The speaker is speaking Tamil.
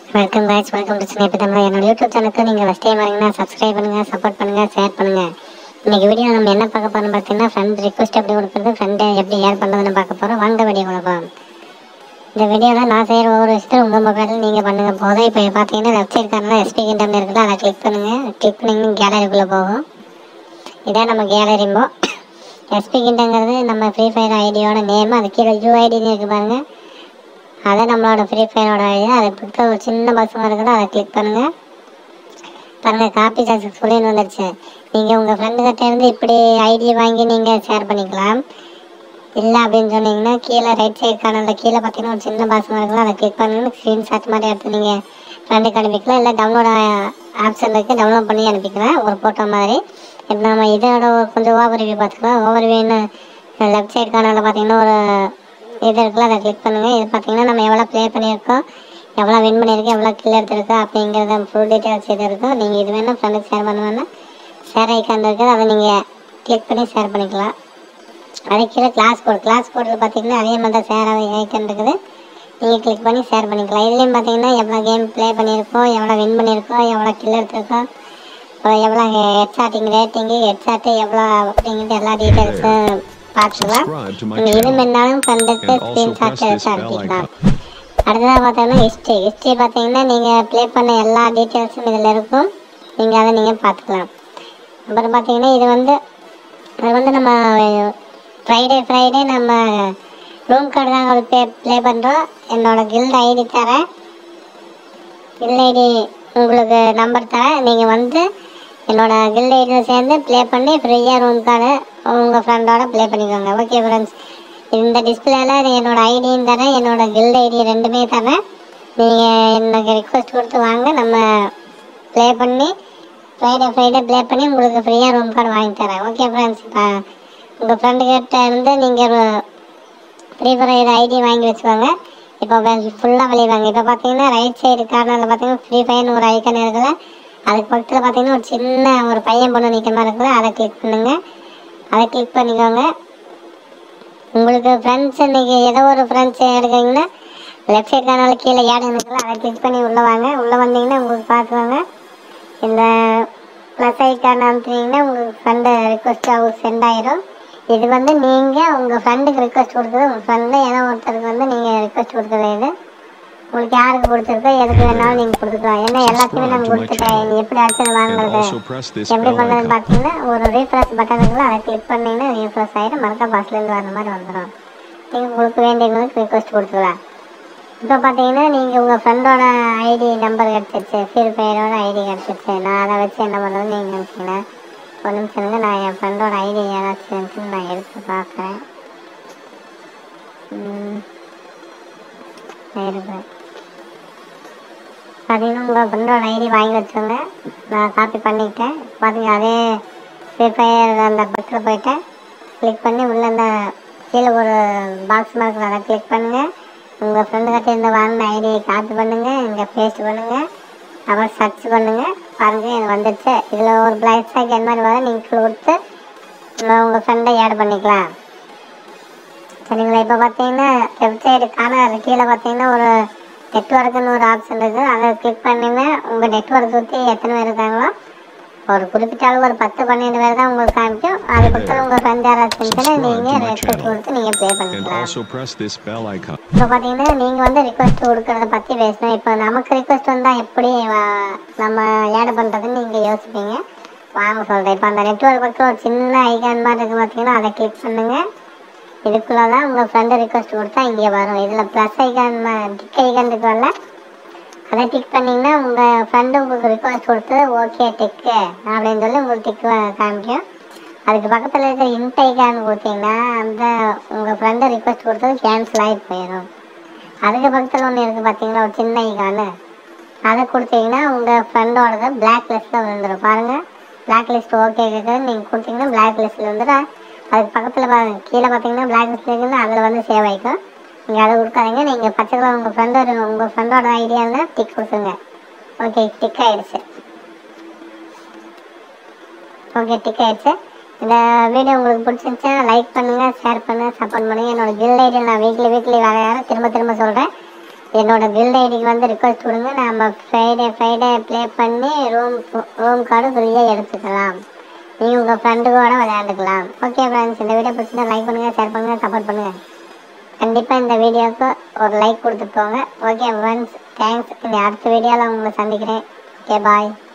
Welcome guys welcome to snap Tamil என்னோட யூடியூப் சேனலுக்கு நீங்கள் ஃபஸ்ட் டைம் வரீங்கன்னா சப்ஸ்கிரைப் பண்ணுங்கள் சப்போர்ட் பண்ணுங்கள் ஷேர் பண்ணுங்கள் இன்னைக்கு வீடியோ நம்ம என்ன பார்க்க போகிறோம் பார்த்தீங்கன்னா ஃப்ரெண்ட் ரிக்வஸ்ட் எப்படி கொடுக்குறது ஃப்ரெண்டை எப்படி ஏர் பண்ணுறதுன்னு பார்க்க போகிறோம் வாங்க வீடியோ கொடுப்போம் இந்த வீடியோவில் நான் செய்கிற ஒவ்வொரு விஷயத்தையும் உங்கள் மொபைலில் நீங்கள் பண்ணுங்க போதும் இப்போ பார்த்தீங்கன்னா லெஃப்ட் சைடு காரணம் எஸ்பி கிண்டம்னு இருக்குது அதை கிளிக் பண்ணுங்கள் கிளிக் பண்ணிங்கன்னா கேலரிக்குள்ளே போகும் இதான் நம்ம கேலரிம்போ எஸ்பி கிண்டங்கிறது நம்ம ஃப்ரீ ஃபயர் ஐடியோட நேம் அது கீழே யூஐடின்னு இருக்குது பாருங்கள் அதை நம்மளோட ஃப்ரீ ஃபயரோட ஐடியா அதை பிடிக்க ஒரு சின்ன பசங்க இருக்குதோ அதை கிளிக் பண்ணுங்கள் பாருங்கள் காப்பி சக்ஸஸ்ஃபுல்லின்னு வந்துருச்சு நீங்கள் உங்கள் ஃப்ரெண்டு கிட்ட இருந்து இப்படி ஐடி வாங்கி நீங்கள் ஷேர் பண்ணிக்கலாம் இல்லை அப்படின்னு சொன்னீங்கன்னா கீழே ரைட் சைடு கார்னரில் கீழே பார்த்தீங்கன்னா ஒரு சின்ன பாசம் இருக்குல்ல அதை கிளிக் பண்ணுங்க ஸ்க்ரீன்ஷாட் மாதிரி எடுத்து நீங்கள் ஃப்ரெண்டுக்கு அனுப்பிக்கலாம் இல்லை டவுன்லோட் ஆப்ஷன் இருக்குது டவுன்லோட் பண்ணி அனுப்பிக்கலாம் ஒரு ஃபோட்டோ மாதிரி இப்போ நம்ம இதோட ஒரு கொஞ்சம் ஓவர் வியூ பார்த்துக்கலாம் ஓவர் வியூன்னு லெஃப்ட் சைடு கார்னரில் பார்த்தீங்கன்னா ஒரு இது இருக்குல்ல அதை கிளிக் பண்ணுங்கள் இது பார்த்தீங்கன்னா நம்ம எவ்வளோ ப்ளே பண்ணியிருக்கோம் எவ்வளோ வின் பண்ணியிருக்கோம் எவ்வளோ கில் எடுத்திருக்கோம் அப்படிங்கிறத ஃபுல் டீட்டெயில்ஸ் இது இருக்கும் நீங்கள் இது வேணால் ஃப்ரெண்டுக்கு ஷேர் பண்ண வேணால் ஷேர் ஐக்கான் இருக்குது அதை நீங்கள் கிளிக் பண்ணி ஷேர் பண்ணிக்கலாம் அதே கீழே கிளாஸ் கோட் கிளாஸ் கோடில் பார்த்தீங்கன்னா அதே மாதிரி தான் ஷேர் ஐக்கன் இருக்குது நீங்கள் கிளிக் பண்ணி ஷேர் பண்ணிக்கலாம் இதுலேயும் பார்த்தீங்கன்னா எவ்வளோ கேம் ப்ளே பண்ணியிருக்கோம் எவ்வளோ வின் பண்ணியிருக்கோம் எவ்வளோ கில் எடுத்திருக்கோம் அப்புறம் எவ்வளோ ஹெட்ஷாட்டிங் ரேட்டிங்கு ஹெட்ஷாட்டு எவ்வளோ அப்படிங்கிறது எல்லா டீட்டெயில்ஸும் பார்த்துக்கலாம் Subscribe to my நீங்கள் இது channel வேணாலும் ஃப்ரெண்டுக்கு and also screenshot press this எடுத்து bell அனுப்பிக்கலாம் icon. அடுத்ததாக பார்த்தோம்னா ஹிஸ்ட்ரி ஹிஸ்ட்ரி பார்த்தீங்கன்னா நீங்கள் ப்ளே பண்ண எல்லா டீட்டெயில்ஸும் இதில் இருக்கும் நீங்கள் அதை நீங்கள் பார்த்துக்கலாம் அப்புறம் பார்த்தீங்கன்னா இது வந்து அது வந்து நம்ம ஃப்ரைடே ஃப்ரைடே நம்ம ரூம் கார்டு தான் ஒரு ப்ளே ப்ளே பண்ணுறோம் என்னோட கில்ட் ஐடி தரேன் கில்ட் ஐடி உங்களுக்கு நம்பர் தரேன் நீங்கள் வந்து என்னோட கில்ட் ஐடியில் சேர்ந்து ப்ளே பண்ணி ஃப்ரீயாக ரூம் கார்டு உங்கள் ஃப்ரெண்டோட ப்ளே பண்ணிக்கோங்க ஓகே ஃப்ரெண்ட்ஸ் இந்த டிஸ்பிளேல என்னோட ஐடியும் தரேன் என்னோட கில்ட் ஐடி ரெண்டுமே தரேன் நீங்கள் எனக்கு ரிக்வஸ்ட் கொடுத்து வாங்க நம்ம ப்ளே பண்ணி ஃப்ரைடே ஃப்ரைடே ப்ளே பண்ணி உங்களுக்கு ஃப்ரீயாக ரூம் கார்டு வாங்கி தரேன் ஓகே ஃப்ரெண்ட்ஸ் இப்போ உங்கள் ஃப்ரெண்டு கிட்ட இருந்து நீங்கள் ஃப்ரீ ஃபயர் ஐடி வாங்கி வச்சுக்கோங்க இப்போ ஃபுல்லாக விளையாடுவாங்க இப்போ பார்த்தீங்கன்னா ரைட் சைடு கார்னரில் பார்த்தீங்கன்னா ஃப்ரீ ஃபயர்னு ஒரு ஐக்கன் இருக்குல்ல அதுக்கு பக்கத்தில் பார்த்தீங்கன்னா ஒரு சின்ன ஒரு பையன் பொண்ணு நிற்கிற மாதிரி இருக்குல்ல அதை கிளிக் பண்ணுங்கள் அதை கிளிக் பண்ணிக்கோங்க உங்களுக்கு ஃப்ரெண்ட்ஸ் இன்னைக்கு ஏதோ ஒரு ஃப்ரெண்ட்ஸ் எடுக்கிறீங்கன்னா லெஃப்ட் சைட் கார்னரில் கீழே ஏடு இருக்குல்ல அதை கிளிக் பண்ணி உள்ளே வாங்க உள்ளே வந்தீங்கன்னா உங்களுக்கு பார்த்துக்கோங்க இந்த ப்ளஸ் ஐக்கான் அனுப்புனீங்கன்னா உங்களுக்கு ஃப்ரெண்டு ரிக்வஸ்ட் அவங்களுக்கு சென்ட் ஆயிரும் இது வந்து நீங்கள் உங்கள் ஃப்ரெண்டுக்கு ரிக்வஸ்ட் கொடுக்குறது உங்கள் ஃப்ரெண்டு ஏதோ ஒருத்தருக்கு வந்து நீங்கள் ரிக்வஸ்ட் கொடுக்குறது இது உங்களுக்கு யாருக்கு கொடுத்துருக்கோ எதுக்கு வேணாலும் நீங்கள் கொடுத்துக்கலாம் ஏன்னா எல்லாத்தையுமே நம்ம கொடுத்துட்டேன் நீ எப்படி அடுத்தது And வாங்குறது also press this எப்படி bell பண்ணுறதுன்னு icon. பார்த்தீங்கன்னா ஒரு ரீஃப்ரெஷ் பட்டன் இருக்குல்ல அதை கிளிக் பண்ணீங்கன்னா ரீஃப்ரெஷ் ஆகிடும் மறக்க பஸ்லேருந்து வர மாதிரி வந்துடும் நீங்கள் உங்களுக்கு வேண்டியவங்களுக்கு ரிக்வஸ்ட் கொடுத்துக்கலாம் இப்போ பார்த்தீங்கன்னா நீங்கள் உங்கள் ஃப்ரெண்டோட ஐடி நம்பர் கிடச்சிருச்சு ஃப்ரீ ஃபயரோட ஐடி கிடச்சிருச்சு நான் அதை வச்சு என்ன பண்ணுறது நீங்கள் நினச்சிங்கன்னா ஒரு நிமிஷம் இருங்க நான் என் ஃப்ரெண்டோட ஐடி ஏதாச்சும் இருந்துச்சுன்னு நான் எடுத்து பார்க்குறேன் ம், நான் இருக்கிறேன் பார்த்தீங்கன்னா உங்கள் ஃப்ரெண்டோட ஐடி வாங்கி வச்சுக்கோங்க நான் காப்பி பண்ணிக்கிட்டேன் பார்த்தீங்க அதே ஃப்ரீ ஃபயர் அந்த பக்கத்தில் போயிட்டேன் கிளிக் பண்ணி உள்ளே அந்த கீழே ஒரு பாக்ஸ் மாதிரி அதை கிளிக் பண்ணுங்கள் உங்கள் ஃப்ரெண்டு கிட்ட இருந்து வாங்கின ஐடியை காப்பி பண்ணுங்கள் இங்கே பேஸ்ட் பண்ணுங்கள் அப்புறம் சர்ச் பண்ணுங்கள் பாருங்கள் இது வந்துடுச்சு இதில் ஒரு பிளாக் சாக்கெட் மாதிரி வரும் நீங்கள் கொடுத்து உங்கள் ஃப்ரெண்டை ஆட் பண்ணிக்கலாம் சரிங்களா இப்போ பார்த்தீங்கன்னா லெஃப்ட் சைடு கார்னர் கீழே பார்த்தீங்கன்னா ஒரு நெட்ஒர்க்குன்னு ஒரு ஆப்ஷன் இருக்குது அதை கிளிக் பண்ணிங்கன்னா உங்கள் நெட்ஒர்க் சுற்றி எத்தனை பேர் இருக்காங்களோ ஒரு குறிப்பிட்ட அளவு ஒரு பத்து பன்னெண்டு பேர் தான் உங்களுக்கு காமிக்கும் அது பக்கத்தில் உங்கள் ஃப்ரெண்ட் யாராச்சும் இருந்துச்சுன்னா நீங்கள் ரெக்வஸ்ட் கொடுத்து நீங்கள் ப்ளே And பண்ணிக்கலாம் also press this bell icon. இப்போ பார்த்தீங்கன்னா நீங்கள் வந்து ரிக்வஸ்ட் கொடுக்கறத பற்றி பேசணும் இப்போ நமக்கு ரிக்வஸ்ட் வந்தால் எப்படி வ- நம்ம ஏட் பண்ணுறதுன்னு நீங்கள் யோசிப்பீங்க வாங்க சொல்கிறேன் இப்போ அந்த நெட்ஒர்க் பக்கம் ஒரு சின்ன ஐகான் மாதிரி இருக்குது பார்த்தீங்கன்னா அதை கிளிக் பண்ணுங்கள் இதுக்குள்ளே தான் உங்கள் ஃப்ரெண்டு ரிக்வஸ்ட் கொடுத்தா இங்கே வரும் இதில் ப்ளஸ் ஐகான் டிக் ஐகான் இருக்குல்ல அதை டிக் பண்ணிங்கன்னா உங்கள் ஃப்ரெண்டு உங்களுக்கு ரிக்வஸ்ட் கொடுத்து ஓகே டிக்கு அப்படின்னு சொல்லி உங்களுக்கு டிக்கு காமிக்கும் அதுக்கு பக்கத்தில் இருக்கிற இன்ட் ஐகான் கொடுத்தீங்கன்னா அந்த உங்கள் ஃப்ரெண்டு ரிக்வஸ்ட் கொடுத்தது கேன்சல் ஆகி போயிடும் அதுக்கு பக்கத்தில் ஒன்று இருக்குது பார்த்தீங்களா ஒரு சின்ன ஐகானு அதை கொடுத்தீங்கன்னா உங்கள் ஃப்ரெண்டோடது பிளாக் லிஸ்ட்டில் விழுந்துடும் பாருங்கள் பிளாக் லிஸ்ட் ஓகே இருக்குது நீங்கள் கொடுத்தீங்கன்னா பிளாக் லிஸ்ட்டில் வந்துடும் அதுக்கு பக்கத்தில் பாருங்க கீழே பார்த்தீங்கன்னா பிளாக் லிஸ்ட் இருக்குன்னா அதில் வந்து சேவ் ஆகிக்கும் நீங்கள் அதை கொடுக்காதீங்க நீங்கள் பச்சை கலர் உங்கள் ஃப்ரெண்டோட உங்கள் ஃப்ரெண்டோட ஐடியா இருந்தால் டிக் கொடுத்துங்க ஓகே டிக் ஆயிடுச்சு ஓகே டிக் ஆயிடுச்சு இந்த வீடியோ உங்களுக்கு பிடிச்சிருந்துச்சுன்னா லைக் பண்ணுங்கள் ஷேர் பண்ணுங்கள் சப்போர்ட் பண்ணுங்கள் என்னோட கில் ஐடியில் நான் வீக்லி வீக்லி வேறு யாரும் திரும்ப திரும்ப சொல்கிறேன் என்னோட கில்ட் ஐடிக்கு வந்து ரிக்வஸ்ட் கொடுங்க நம்ம ஃப்ரைடே ஃப்ரைடே ப்ளே பண்ணி ரூம் ரூம் கார்டு ஃப்ரீயாக எடுத்துக்கலாம் நீங்கள் உங்கள் ஃப்ரெண்டுக்கூட விளையாண்டுக்கலாம் ஓகே ஃப்ரெண்ட்ஸ் இந்த வீடியோ பிடிச்சிருந்தா லைக் பண்ணுங்கள் ஷேர் பண்ணுங்கள் சப்போர்ட் பண்ணுங்கள் கண்டிப்பாக இந்த வீடியோவுக்கு ஒரு லைக் கொடுத்துட்டு போங்க ஓகே ஃப்ரெண்ட்ஸ் தேங்க்ஸ் இந்த அடுத்த வீடியோவில் உங்களை சந்திக்கிறேன் ஓகே பாய்